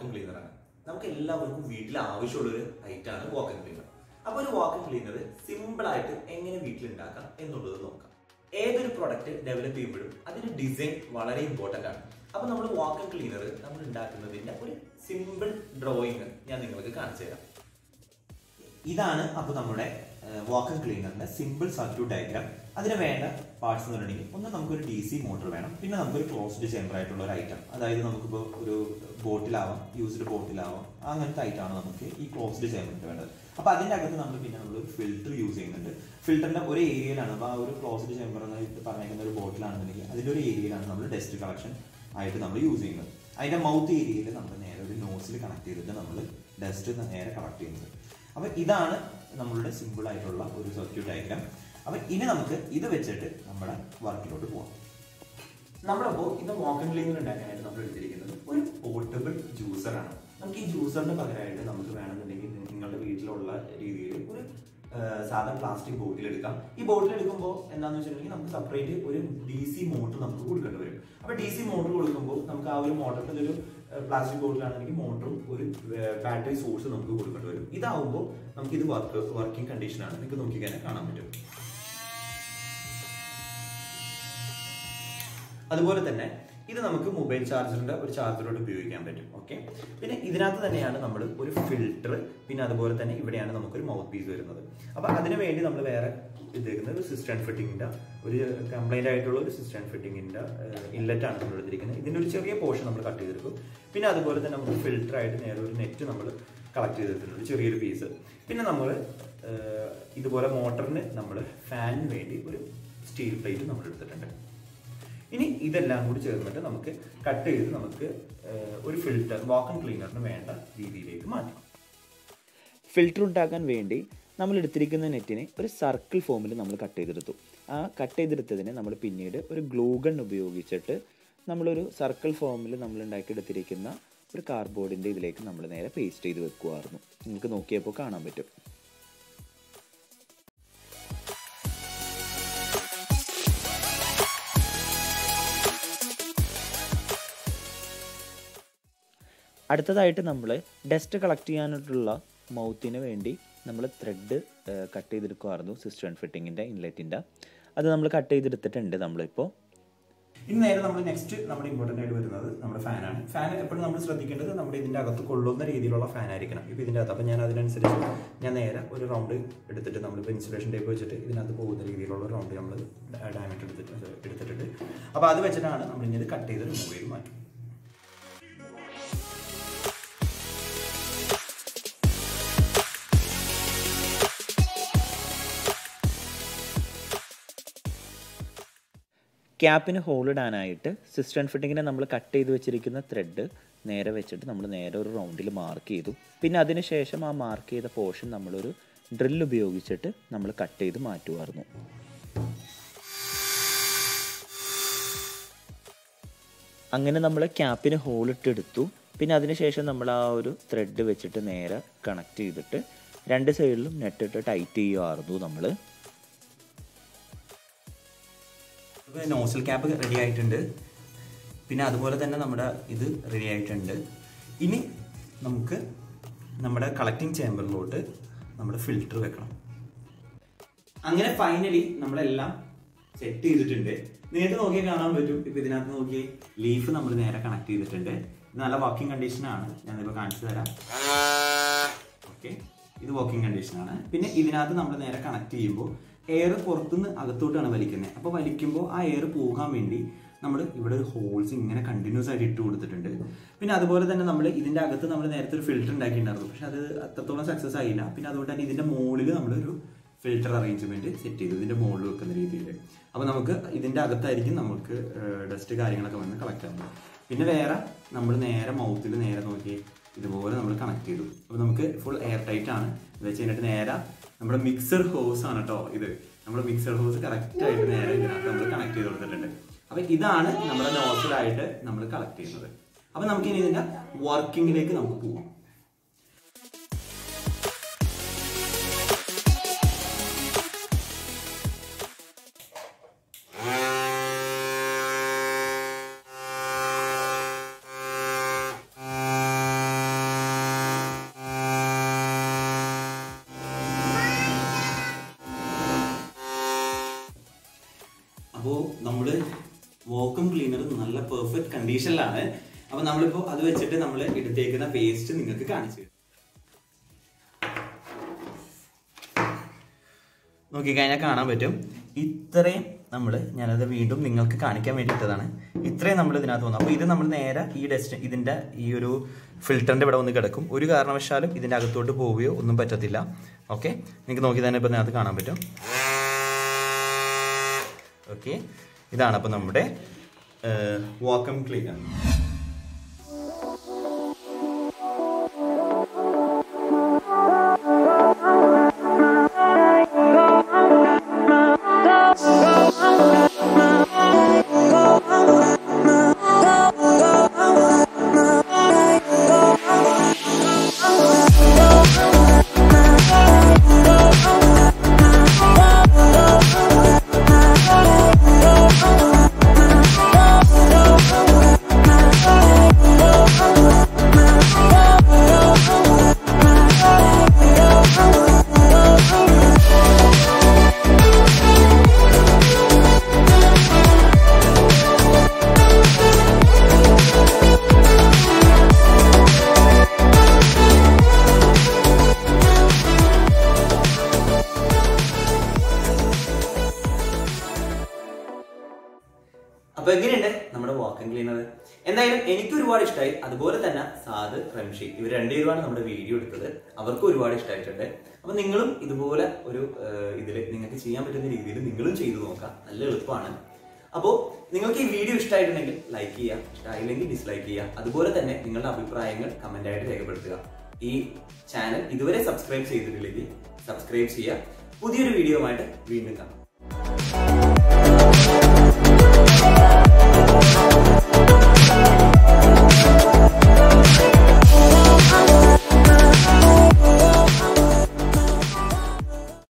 Vacuum ക്ലീനറാണ് നമുക്ക് എല്ലാവർക്കും വീട്ടിൽ ആവശ്യമുള്ളൊരു ഐറ്റാണ് വാക്യൂം ക്ലീനർ അപ്പോൾ ഒരു വാക്യൂം ക്ലീനർ സിമ്പിൾ ആയിട്ട് എങ്ങനെ വീട്ടിൽ ഉണ്ടാക്കാം എന്നുള്ളത് നോക്കാം ഏതൊരു പ്രൊഡക്റ്റ് ഡെവലപ്പ് ചെയ്യുമ്പോഴും അതിന്റെ ഡിസൈൻ വളരെ ഇമ്പോർട്ടന്റ് ആണ് അപ്പോൾ നമ്മൾ വാക്യൂം ക്ലീനർ നമ്മൾ ഉണ്ടാക്കുന്നതിന്റെ ഒരു സിമ്പിൾ ഡ്രോയിങ് ഞാൻ നിങ്ങൾക്ക് കാണിച്ചു തരാം ഇതാണ് അപ്പോൾ നമ്മുടെ വാക്കർ ക്ലീനറിന്റെ സിമ്പിൾ സർക്യൂട്ട് ഡയഗ്രാം അതിന് വേണ്ട പാർട്സ് എന്ന് പറഞ്ഞിട്ടുണ്ടെങ്കിൽ ഒന്ന് നമുക്കൊരു ഡി സി മോട്ടർ വേണം പിന്നെ നമുക്കൊരു ക്ലോസ്ഡ് ചേമ്പർ ആയിട്ടുള്ള ഒരു ഐറ്റം അതായത് നമുക്കിപ്പോൾ ഒരു ബോട്ടിലാവാം യൂസ്ഡ് ബോട്ടിലാവാം അങ്ങനത്തെ ഐറ്റമാണ് നമുക്ക് ഈ ക്ലോസ്ഡ് ചേമ്പറിന് വേണ്ടത് അപ്പോൾ അതിൻ്റെ അകത്ത് നമ്മൾ പിന്നെ നമ്മൾ ഒരു ഫിൽറ്റർ യൂസ് ചെയ്യുന്നുണ്ട് ഫിൽറ്ററിന്റെ ഒരു ഏരിയയിലാണ് അപ്പോൾ ആ ഒരു ക്ലോസ്ഡ് ചേമ്പർ എന്ന് പറഞ്ഞേക്കുന്ന ഒരു ബോട്ടിലാണെന്നുണ്ടെങ്കിൽ അതിൻ്റെ ഒരു ഏരിയയിലാണ് നമ്മൾ ഡസ്റ്റ് കളക്ഷൻ ആയിട്ട് നമ്മൾ യൂസ് ചെയ്യുന്നത് അതിന്റെ മൗത്ത് ഏരിയയിൽ നമ്മൾ നേരെ ഒരു നോസിൽ കണക്ട് ചെയ്തിട്ട് നമ്മൾ ഡസ്റ്റ് നേരെ കളക്ട് ചെയ്യുന്നത് അപ്പൊ ഇതാണ് നമ്മളുടെ സിമ്പിൾ ആയിട്ടുള്ള ഒരു സർക്യൂട്ട് ഡയഗ്രാം അപ്പൊ ഇനി നമുക്ക് ഇത് വെച്ചിട്ട് നമ്മുടെ വർക്കിലോട്ട് പോവാം നമ്മളപ്പോ ഇത് വാക്കൻ ക്ലീനർ ഉണ്ടാക്കാനായിട്ട് നമ്മൾ എടുത്തിരിക്കുന്നത് ഒരു പോർട്ടബിൾ ജ്യൂസറാണ് നമുക്ക് ഈ ജ്യൂസറിന് പകരമായിട്ട് നമുക്ക് വേണമെന്നുണ്ടെങ്കിൽ നിങ്ങളുടെ വീട്ടിലുള്ള രീതിയിൽ ഒരു ആ, സാധാ പ്ലാസ്റ്റിക് ബോട്ടിൽ എടുക്കാം ഈ ബോട്ടിൽ എടുക്കുമ്പോൾ എന്താണെന്ന് വെച്ചിട്ടുണ്ടെങ്കിൽ നമുക്ക് സെപ്പറേറ്റ് ഒരു ഡി സി മോട്ടർ നമുക്ക് കൊടുക്കേണ്ടി വരും അപ്പൊ ഡി സി മോട്ടർ കൊടുക്കുമ്പോൾ നമുക്ക് ആ ഒരു മോട്ടറിന്റെ ഒരു പ്ലാസ്റ്റിക് ബോട്ടിലാണെങ്കിൽ മോട്ടറും ഒരു ബാറ്ററി സോഴ്സ് നമുക്ക് കൊടുക്കേണ്ടി വരും ഇതാവുമ്പോൾ നമുക്ക് ഇത് വർക്ക് വർക്കിംഗ് കണ്ടീഷനാണ് നിങ്ങൾക്ക് നോക്കിക്കഴിഞ്ഞാൽ കാണാൻ പറ്റും അതുപോലെ തന്നെ ഇത് നമുക്ക് മൊബൈൽ ചാർജറിന്റെ ഒരു ചാർജറോട് ഉപയോഗിക്കാൻ പറ്റും ഓക്കെ പിന്നെ ഇതിനകത്ത് തന്നെയാണ് നമ്മൾ ഒരു ഫിൽറ്റർ പിന്നെ അതുപോലെ തന്നെ ഇവിടെയാണ് നമുക്കൊരു മൗത്ത് പീസ് വരുന്നത് അപ്പൊ അതിനു വേണ്ടി നമ്മൾ വേറെ ഇതേക്കുന്നത് ഒരു സിസ്റ്റൺ ഫിറ്റിംഗിന്റെ ഒരു കംപ്ലൈന്റ് ആയിട്ടുള്ള ഒരു സിസ്റ്റൺ ഫിറ്റിംഗിന്റെ ഇൻലെറ്റ് ആണ് നമ്മൾ എടുത്തിരിക്കുന്നത് ഇതിന്റെ ഒരു ചെറിയ പോർഷൻ നമ്മൾ കട്ട് ചെയ്തെടുക്കും പിന്നെ അതുപോലെ തന്നെ നമുക്ക് ഫിൽറ്റർ ആയിട്ട് നേരെ ഒരു നെറ്റ് നമ്മൾ കളക്ട് ചെയ്തിട്ടുണ്ട് ഒരു ചെറിയൊരു പീസ് പിന്നെ നമ്മൾ ഇതുപോലെ മോട്ടറിന് നമ്മൾ ഫാനിന് വേണ്ടി ഒരു സ്റ്റീൽ പ്ലേറ്റ് നമ്മൾ എടുത്തിട്ടുണ്ട് ഇനി ഇതെല്ലാം കൂടി ചേർന്നിട്ട് നമുക്ക് കട്ട് ചെയ്ത് നമുക്ക് ഏഹ്, ഒരു ഫിൽറ്റർ വാക്കൺ ക്ലീനറിന് വേണ്ട രീതിയിലേക്ക് മാറ്റാം ഫിൽറ്റർ ഉണ്ടാക്കാൻ വേണ്ടി നമ്മൾ എടുത്തിരിക്കുന്ന നെറ്റിനെ ഒരു സർക്കിൾ ഫോമിൽ നമ്മൾ കട്ട് ചെയ്തെടുത്തു ആ കട്ട് ചെയ്തെടുത്തതിനെ നമ്മൾ പിന്നീട് ഒരു ഗ്ലൂ ഗൺ ഉപയോഗിച്ചിട്ട് നമ്മളൊരു സർക്കിൾ ഫോമിൽ നമ്മൾ ഉണ്ടാക്കിയെടുത്തിരിക്കുന്ന ഒരു കാർഡ്ബോർഡിൻ്റെ ഇതിലേക്ക് നമ്മൾ നേരെ പേസ്റ്റ് ചെയ്ത് വെക്കുമായിരുന്നു നിങ്ങൾക്ക് നോക്കിയപ്പോൾ കാണാൻ പറ്റും അടുത്തതായിട്ട് നമ്മൾ ഡസ്റ്റ് കളക്ട് ചെയ്യാനായിട്ടുള്ള മൗത്തിന് വേണ്ടി നമ്മൾ ത്രെഡ് കട്ട് ചെയ്തെടുക്കുമായിരുന്നു സിസ്റ്റർ ഫിറ്റിങ്ങിൻ്റെ ഇൻലെറ്റിൻ്റെ അത് നമ്മൾ കട്ട് ചെയ്തെടുത്തിട്ടുണ്ട് നമ്മളിപ്പോൾ ഇനി നേരെ നമ്മൾ നെക്സ്റ്റ് നമ്മുടെ ഇമ്പോർട്ടൻ്റ് ആയിട്ട് വരുന്നത് നമ്മുടെ ഫാനാണ് ഫാൻ എപ്പോഴും നമ്മൾ ശ്രദ്ധിക്കേണ്ടത് നമ്മുടെ ഇതിൻ്റെ അകത്ത് കൊള്ളുന്ന രീതിയിലുള്ള ഫാൻ ആയിരിക്കണം ഇപ്പോൾ ഇതിൻ്റെ അകത്ത് അപ്പോൾ ഞാൻ അതിനനുസരിച്ച് ഞാൻ നേരെ ഒരു റൗണ്ട് എടുത്തിട്ട് നമ്മളിപ്പോൾ ഇൻസുലേഷൻ ടേപ്പ് വെച്ചിട്ട് ഇതിനകത്ത് പോകുന്ന രീതിയിലുള്ള ഒരു റൗണ്ട് നമ്മൾ ഡയമണ്ട് എടുത്തിട്ട് എടുത്തിട്ടുണ്ട് അപ്പോൾ അത് വെച്ചിട്ടാണ് നമ്മൾ ഇനി ഇത് കട്ട് ചെയ്ത് റിമൂവ് ചെയ്ത് മാറ്റും ക്യാപ്പിന് ഹോൾ ഇടാനായിട്ട് സിസ്റ്റർ ഫിറ്റിങ്ങിനെ നമ്മൾ കട്ട് ചെയ്ത് വെച്ചിരിക്കുന്ന ത്രെഡ് നേരെ വെച്ചിട്ട് നമ്മൾ നേരെ ഒരു റൗണ്ടിൽ മാർക്ക് ചെയ്തു പിന്നെ അതിന് ശേഷം ആ മാർക്ക് ചെയ്ത പോർഷൻ നമ്മളൊരു ഡ്രിൽ ഉപയോഗിച്ചിട്ട് നമ്മൾ കട്ട് ചെയ്ത് മാറ്റുമായിരുന്നു അങ്ങനെ നമ്മൾ ക്യാപ്പിന് ഹോൾ ഇട്ടെടുത്തു പിന്നെ അതിനുശേഷം നമ്മൾ ആ ഒരു ത്രെഡ് വെച്ചിട്ട് നേരെ കണക്ട് ചെയ്തിട്ട് രണ്ട് സൈഡിലും നെറ്റിട്ട് ടൈറ്റ് ചെയ്യുമായിരുന്നു നമ്മൾ നോസൽ ക്യാപ്പ് റെഡി ആയിട്ടുണ്ട് പിന്നെ അതുപോലെ തന്നെ നമ്മുടെ ഇത് റെഡി ആയിട്ടുണ്ട് ഇനി നമുക്ക് നമ്മുടെ കളക്ടിങ് ചേമ്പറിലോട്ട് നമ്മുടെ ഫിൽറ്റർ വെക്കണം അങ്ങനെ ഫൈനലി നമ്മളെല്ലാം സെറ്റ് ചെയ്തിട്ടുണ്ട് നേരിട്ട് നോക്കിയാൽ കാണാൻ പറ്റും ഇപ്പൊ ഇതിനകത്ത് നോക്കി ലീഫ് നമ്മൾ നേരെ കണക്ട് ചെയ്തിട്ടുണ്ട് ഇത് നല്ല വർക്കിംഗ് കണ്ടീഷനാണ് ഞാനിപ്പോൾ കാണിച്ചു തരാം ഓക്കെ ഇത് വർക്കിംഗ് കണ്ടീഷനാണ് പിന്നെ ഇതിനകത്ത് നമ്മൾ നേരെ കണക്ട് ചെയ്യുമ്പോൾ എയർ പുറത്തുനിന്ന് അകത്തോട്ടാണ് വലിക്കുന്നത് അപ്പോൾ വലിക്കുമ്പോൾ ആ എയർ പോകാൻ വേണ്ടി നമ്മൾ ഇവിടെ ഒരു ഹോൾസ് ഇങ്ങനെ കണ്ടിന്യൂസ് ആയിട്ട് ഇട്ട് കൊടുത്തിട്ടുണ്ട് പിന്നെ അതുപോലെ തന്നെ നമ്മൾ ഇതിന്റെ അകത്ത് നമ്മൾ നേരത്തെ ഒരു ഫിൽറ്റർ ഉണ്ടാക്കിയിട്ടുണ്ടായിരുന്നു പക്ഷെ അത് അത്രത്തോളം സക്സസ് ആയില്ല പിന്നെ അതുകൊണ്ട് തന്നെ ഇതിന്റെ മുകളിൽ നമ്മളൊരു ഫിൽറ്റർ അറേഞ്ച്മെന്റ് സെറ്റ് ചെയ്തു ഇതിന്റെ മുകളിൽ വെക്കുന്ന രീതിയിൽ അപ്പോൾ നമുക്ക് ഇതിന്റെ അകത്തായിരിക്കും നമുക്ക് ഡസ്റ്റ് കാര്യങ്ങളൊക്കെ വന്ന് കളക്ട് ആവുന്നത് പിന്നെ വേറെ നമ്മൾ നേരെ മൗത്തിൽ നേരെ നോക്കി ഇതുപോലെ നമ്മൾ കണക്ട് ചെയ്തു അപ്പോൾ നമുക്ക് ഫുൾ എയർ ടൈറ്റ് ആണ് എന്ന് വെച്ച് കഴിഞ്ഞിട്ട് നേരെ നമ്മുടെ മിക്സർ ഹോസ് ആണ് കേട്ടോ ഇത് നമ്മുടെ മിക്സർ ഹോസ് കറക്റ്റ് ആയിട്ട് നേരെ ഇതിനകത്ത് നമ്മൾ കണക്ട് ചെയ്ത് കൊടുത്തിട്ടുണ്ട് അപ്പൊ ഇതാണ് നമ്മുടെ നോസിലായിട്ട് നമ്മൾ കളക്ട് ചെയ്യുന്നത് അപ്പൊ നമുക്ക് ഇനി ഇതിന്റെ വർക്കിങ്ങിലേക്ക് നമുക്ക് പോവാം പെർഫെക്റ്റ് കണ്ടീഷനിലാണ് അപ്പൊ നമ്മളിപ്പോ അത് വെച്ചിട്ട് നമ്മൾ എടുത്തേക്കുന്ന പേസ്റ്റ് നിങ്ങൾക്ക് കാണിച്ചു തരും. നോക്കിക്കഴിഞ്ഞാൽ കാണാൻ പറ്റും ഇത്രയും നമ്മൾ ഞാനത് വീണ്ടും നിങ്ങൾക്ക് കാണിക്കാൻ വേണ്ടിയിട്ടതാണ് ഇത്രയും നമ്മൾ ഇതിനകത്ത് വന്നു അപ്പോൾ ഇത് നമ്മൾ നേരെ ഈ ഡസ്റ്റ് ഇതിൻ്റെ ഈ ഒരു ഫിൽറ്ററിൻ്റെ ഇവിടെ വന്ന് കിടക്കും ഒരു കാരണവശാലും ഇതിൻ്റെ അകത്തോട്ട് പോവുകയോ ഒന്നും പറ്റത്തില്ല ഓക്കെ നിങ്ങൾക്ക് നോക്കി തന്നെ ഇപ്പോൾ ഇതിനകത്ത് കാണാൻ പറ്റും ഓക്കെ ഇതാണ് അപ്പോൾ നമ്മുടെ വാക്കം ക്ലീനർ അപ്പൊ എങ്ങനെയുണ്ട് നമ്മുടെ വാക്കൻ ക്ലീനർ എന്തായാലും എനിക്ക് ഒരുപാട് ഇഷ്ടമായി അതുപോലെ തന്നെ സാദ് റംഷി ഇവർ രണ്ടുപേരുമാണ് നമ്മുടെ വീഡിയോ എടുത്തത് അവർക്കും ഒരുപാട് ഇഷ്ടമായിട്ടുണ്ട് അപ്പൊ നിങ്ങളും ഇതുപോലെ ഒരു ഇതിൽ നിങ്ങൾക്ക് ചെയ്യാൻ പറ്റുന്ന രീതിയിൽ നിങ്ങളും ചെയ്തു നോക്കാം നല്ല എളുപ്പമാണ് അപ്പോൾ നിങ്ങൾക്ക് ഈ വീഡിയോ ഇഷ്ടമായിട്ടുണ്ടെങ്കിൽ ലൈക്ക് ചെയ്യുക ഇഷ്ടമായില്ലെങ്കിൽ ഡിസ്ലൈക്ക് ചെയ്യുക അതുപോലെ തന്നെ നിങ്ങളുടെ അഭിപ്രായങ്ങൾ കമന്റ് ആയിട്ട് രേഖപ്പെടുത്തുക ഈ ചാനൽ ഇതുവരെ സബ്സ്ക്രൈബ് ചെയ്തിട്ടില്ലെങ്കിൽ സബ്സ്ക്രൈബ് ചെയ്യുക പുതിയൊരു വീഡിയോ ആയിട്ട് വീണ്ടും കാണാം